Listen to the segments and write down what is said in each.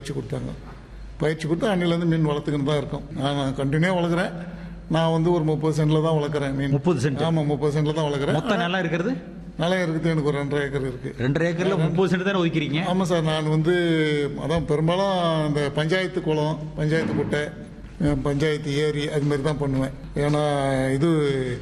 பயிற்சி கொடுத்தாங்க பயிற்சி கொடுத்து அன்னிலேருந்து மீன் வளர்த்துக்கிட்டு தான் இருக்கோம் நான் கண்டினியூவாக வளர்க்குறேன் நான் வந்து ஒரு முப்பது சென்டில் தான் வளர்க்குறேன் மீன் 30 சென்ட். ஆமாம் முப்பது சென்டில் தான் வளர்க்குறேன் மொத்த நிலம் இருக்கிறது நிலம் இருக்குது எனக்கு ஒரு ரெண்டரை ஏக்கர் இருக்குது ரெண்டரை ஏக்கர்ல முப்பது சென்ட் தானே ஒதுக்கிறீங்க ஆமாம் சார் நான் வந்து அதான் பெரும்பாலும் இந்த பஞ்சாயத்து குளம் பஞ்சாயத்து குட்டை அஹ் பஞ்சாயத்து ஏரி அது மாதிரி தான் பண்ணுவேன் ஏன்னா இது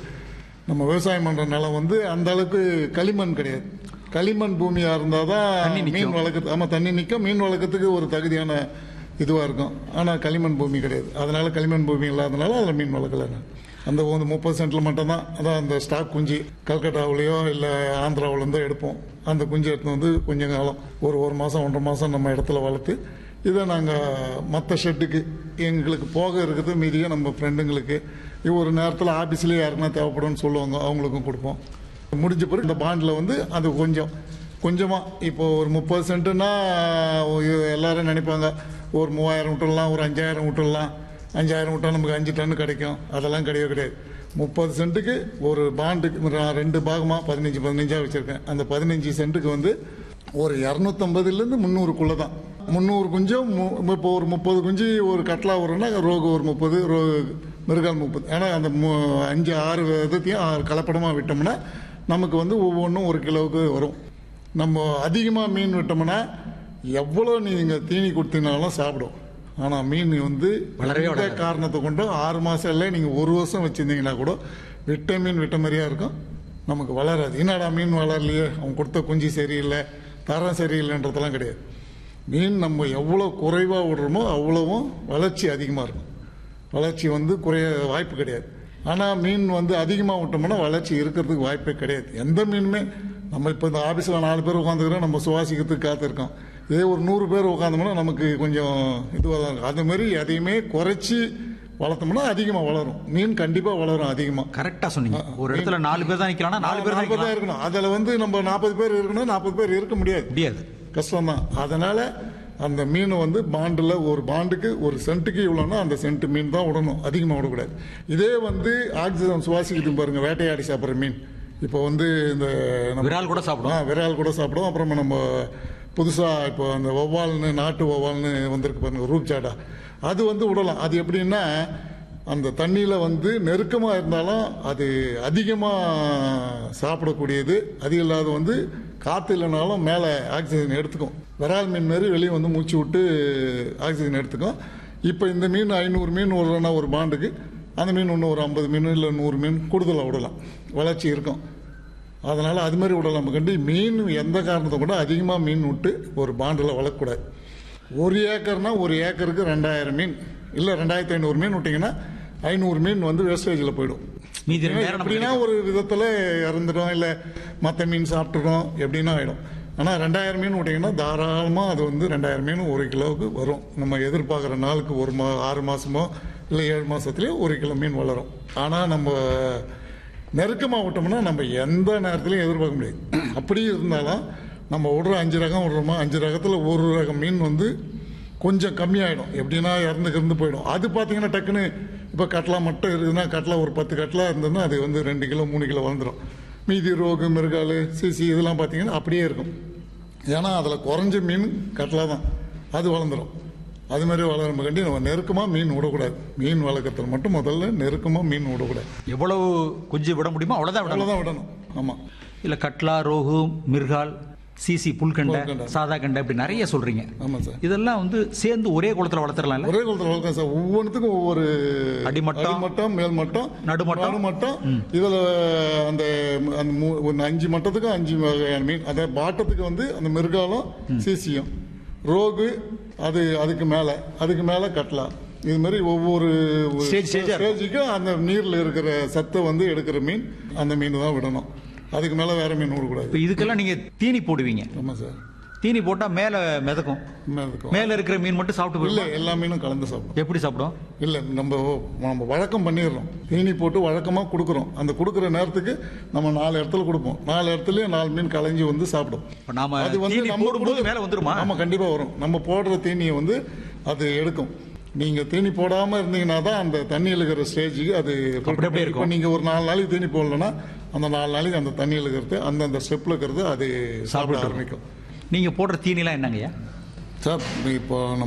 நம்ம விவசாயம் பண்ணுற நிலம் வந்து அந்த அளவுக்கு களிமண் கிடையாது களிமண் பூமியாக இருந்தால் தண்ணி தான் நிக்கும். மீன் வளர்க்குறது ஆமாம் தண்ணி நிற்கும் மீன் வளர்க்கறதுக்கு ஒரு தகுதியான இதுவாக இருக்கும் ஆனால் களிமண் பூமி கிடையாது அதனால களிமண் பூமி இல்லாதனால அதில் மீன் வளர்க்கல நான் அந்த ஒரு முப்பது சென்டில் மட்டும்தான் அதான் அந்த ஸ்டாக் குஞ்சு கல்கட்டாவிலையோ இல்லை ஆந்திராவிலேருந்தோ எடுப்போம் அந்த குஞ்சு எடுத்து வந்து கொஞ்ச காலம் ஒரு ஒரு மாதம் ஒன்றரை மாதம் நம்ம இடத்துல வளர்த்து இதை நாங்கள் மற்ற ஷெட்டுக்கு எங்களுக்கு போக இருக்குது மீதியாக நம்ம ஃப்ரெண்டுங்களுக்கு இது ஒரு நேரத்தில் ஆஃபீஸ்லேயே யாருன்னா தேவைப்படும்னு சொல்லுவாங்க அவங்களுக்கும் கொடுப்போம் முடிஞ்ச பிறகு இந்த பாண்டில் வந்து அது கொஞ்சம் கொஞ்சமாக இப்போ ஒரு முப்பது சென்ட்டுன்னா எல்லாரும் நினைப்பாங்க ஒரு மூவாயிரம் விட்டுடலாம் ஒரு அஞ்சாயிரம் விட்டுடலாம் அஞ்சாயிரம் விட்டா நமக்கு அஞ்சு டன் கிடைக்கும் அதெல்லாம் கிடையவே கிடையாது முப்பது சென்ட்டுக்கு ஒரு பாண்டுக்கு நான் ரெண்டு பாகமாக பதினஞ்சு பதினஞ்சாக வச்சுருக்கேன் அந்த பதினஞ்சு சென்ட்டுக்கு வந்து ஒரு இரநூத்தம்பதுலேருந்து முந்நூறுக்குள்ளே தான் முந்நூறு குஞ்சும் மு- இப்போ ஒரு முப்பது குஞ்சு ஒரு கட்லா வரும்னா ரோகு ஒரு முப்பது ரோ மிருகால் முப்பது ஏன்னா அந்த மு- அஞ்சு ஆறு விதத்தையும் ஆறு கலப்படமாக விட்டோம்னா நமக்கு வந்து ஒவ்வொன்றும் ஒரு கிலோவுக்கு வரும் நம்ம அதிகமாக மீன் விட்டோம்னா எவ்வளோ நீங்கள் தீனி கொடுத்தீங்கனாலும் சாப்பிடும் ஆனால் மீன் வந்து வளரவே எந்த வளராது. காரணத்தை கொண்டு ஆறு மாதம் இல்லை நீங்கள் ஒரு வருஷம் வச்சுருந்தீங்கன்னா கூட விட்ட மீன் விட்ட மாதிரியா இருக்கும் நமக்கு வளராது என்னடா மீன் வளரலையே அவன் கொடுத்த குஞ்சு சரியில்லை தரம் சரியில்லைன்றதெல்லாம் கிடையாது மீன் நம்ம எவ்வளோ குறைவாக விடுறோமோ அவ்வளவும் வளர்ச்சி அதிகமாக இருக்கும் வளர்ச்சி வந்து குறைய வாய்ப்பு கிடையாது ஆனால் மீன் வந்து அதிகமாக விட்டோம்னா வளர்ச்சி இருக்கிறதுக்கு வாய்ப்பே கிடையாது எந்த மீனுமே நம்ம இப்போ இந்த ஆஃபீஸில் நாலு பேர் உட்காந்துக்கிறோம் நம்ம சுவாசிக்கிறதுக்கு காத்திருக்கோம் இதே ஒரு நூறு பேர் உட்காந்தோம்னா நமக்கு கொஞ்சம் இதுவாக தான் இருக்கும் அது மாதிரி எதையுமே குறைச்சி வளர்த்தோம்னா அதிகமாக வளரும் மீன் கண்டிப்பாக வளரும் அதிகமாக கரெக்டா சொன்னீங்க ஒரு இடத்துல நாலு பேர் தான் நிக்கலாம்னா நாலு பேர் தான் நாற்பது தான் நிக்கலாம். இருக்கணும் அதில் வந்து நம்ம நாற்பது பேர் இருக்கணும் நாற்பது பேர் இருக்க முடியாது முடியாது கஷ்டம்தான் அதனால அந்த மீன் வந்து பாண்டில் ஒரு பாண்டுக்கு ஒரு சென்ட்டுக்கு இவ்வளோன்னா அந்த சென்ட் மீன் தான் விடணும் அதிகமாக விடக்கூடாது இதே வந்து ஆக்சிஜன் சுவாசிக்கிட்டு பாருங்க வேட்டையாடி சாப்பிட்ற மீன் இப்போ வந்து இந்த நம்ம- விரால் கூட சாப்பிடும் ஆ விரால் கூட சாப்பிடுவோம் அப்புறமா நம்ம புதுசாக இப்போ அந்த வௌவால்னு நாட்டு வௌவால்னு வந்திருக்கு பாருங்க ரூப்சாடா அது வந்து விடலாம் அது எப்படின்னா அந்த தண்ணியில் வந்து நெருக்கமாக இருந்தாலும் அது அதிகமாக சாப்பிடக்கூடியது அது இல்லாத வந்து காற்று இல்லைனாலும் மேலே ஆக்சிஜன் எடுத்துக்கும் விரால் மீன் மாரி வெளியே வந்து மூச்சு விட்டு ஆக்சிஜன் எடுத்துக்கும் இப்போ இந்த மீன் ஐநூறு மீன் விடுறோன்னா ஒரு பாண்டுக்கு அந்த மீன் இன்னும் ஒரு ஐம்பது மீன் இல்லை நூறு மீன் கூடுதலாக விடலாம் வளர்ச்சி இருக்கும் அதனால் அது மாதிரி விடலாம் கண்டி மீன் எந்த காரணத்தை கூட அதிகமாக மீன் விட்டு ஒரு பாண்டில் வளர்க்கக்கூடாது ஒரு ஏக்கர்னா ஒரு ஏக்கருக்கு ரெண்டாயிரம் மீன் இல்லை ரெண்டாயிரத்தி ஐநூறு மீன் விட்டிங்கன்னா ஐநூறு மீன் வந்து வேஸ்டேஜில் போயிடும் மீதி ரெண்டு நேரம் நமக்கு எப்படின்னா ஒரு விதத்தில் இறந்துடும் இல்லை மற்ற மீன் சாப்பிட்றோம் எப்படின்னா ஆகிடும் ஆனால் ரெண்டாயிரம் மீன் விட்டிங்கன்னா தாராளமாக அது வந்து ரெண்டாயிரம் மீன் ஒரு கிலோவுக்கு வரும் நம்ம எதிர்பார்க்குற நாளுக்கு ஒரு மா ஆறு மாதமோ இல்லை ஏழு மாதத்துலேயே ஒரு கிலோ மீன் வளரும் ஆனால் நம்ம நெருக்கமாக விட்டோம்னா நம்ம எந்த நேரத்துலையும் எதிர்பார்க்க முடியாது அப்படி இருந்தாலும் நம்ம விடுற அஞ்சு ரகம் விடுறோமா அஞ்சு ரகத்தில் ஒரு ரகம் மீன் வந்து கொஞ்சம் கம்மியாயிடும் எப்படின்னா இறந்து இறந்து போயிடும் அது பார்த்தீங்கன்னா டக்குன்னு இப்போ கட்லா மட்டும் இருக்குதுன்னா கட்லா ஒரு பத்து கட்லா இருந்ததுன்னா அது வந்து ரெண்டு கிலோ மூணு கிலோ வந்துடும் மீதி ரோகு மிருகாலு சிசி இதெல்லாம் பார்த்தீங்கன்னா அப்படியே இருக்கும் ஏன்னா அதில் குறைஞ்ச மீன் கட்லா தான் அது வளர்ந்துடும் அது மாதிரி வளரும் கண்டி நம்ம நெருக்கமாக மீன் விடக்கூடாது மீன் வளர்க்குறதுல மட்டும் முதல்ல நெருக்கமாக மீன் விடக்கூடாது எவ்வளவு குஞ்சு விட முடியுமோ அவ்வளவுதான் விடணும் அவ்வளோதான் விடணும் ஆமாம் இல்ல கட்லா ரோகு மிர்கால் சிசி புல்கண்டை புல்கண்டை. சாதா கண்டை இப்படி நிறைய சொல்றீங்க ஆமாம் சார் இதெல்லாம் வந்து சேர்ந்து ஒரே குளத்துல வளர்த்துறலாம்ல ஒரே குளத்தில் வளர்க்கலாம் சார் ஒவ்வொன்றுத்துக்கும் ஒவ்வொரு அடிமட்டம், அடிமட்டம் மேல் மட்டம் நடுமட்டம். நடுமட்டம் இதில் அந்த அந்த மூ- ஒரு அஞ்சு மட்டத்துக்கு அஞ்சு வகையான மீன் அந்த பாட்டத்துக்கு வந்து அந்த மிருகாலம் சிசியும் ரோகு அது அதுக்கு மேலே அதுக்கு மேலே கட்லா இது மாதிரி ஒவ்வொரு Stage, stage ஆ இருக்கும். ஸ்டேஜுக்கும் அந்த நீரில் இருக்கிற சத்தை வந்து எடுக்கிற மீன் அந்த மீன் தான் விடணும் அதுக்கு மேலே வேற மீன் விடக்கூடாது இப்ப இதுக்கெல்லாம் நீங்க தீனி போடுவீங்க ஆமாம் சார் தீனி போட்டா மேல மிதக்கும் மேல இருக்கும். மேல இருக்கிற மீன் மட்டும் சாப்பிட்டு இல்லை போயிடும் எல்லா மீனும் கலந்து சாப்பிடும் எப்படி சாப்பிடும் இல்லை நம்ம நம்ம வழக்கம் பண்ணிடுறோம் தீனி போட்டு வழக்கமாக கொடுக்குறோம் அந்த கொடுக்குற நேரத்துக்கு நம்ம நாலு இடத்துல கொடுப்போம் நாலு இடத்துலயும் நாலு மீன் கலைஞ்சி வந்து சாப்பிடும் இப்ப நாம அது வந்து தீனி நம்ம போடும்போது கொடு- மேல வந்துருமா ஆமா கண்டிப்பா வரும் நம்ம போடுற தீனியை வந்து அது எடுக்கும் நீங்க தீனி போடாம இருந்தீங்கன்னா தான் அந்த தண்ணியில் இருக்கிற ஸ்டேஜுக்கு அது அப்படி அப்படியே இருக்கும். இப்போ நீங்க ஒரு நாலு நாளைக்கு தீனி போடலன்னா அந்த நாலு நாளைக்கு அந்த தண்ணியில் இருக்கிறது அந்தந்த ஸ்டெப்ல இருக்கிறது அது சாப்பிட சாப்பிட்டு ஆரம்பிக்கும் நீங்க போடுற தீனிலாம் என்னங்கய்யா சார் இப்போ நம்ம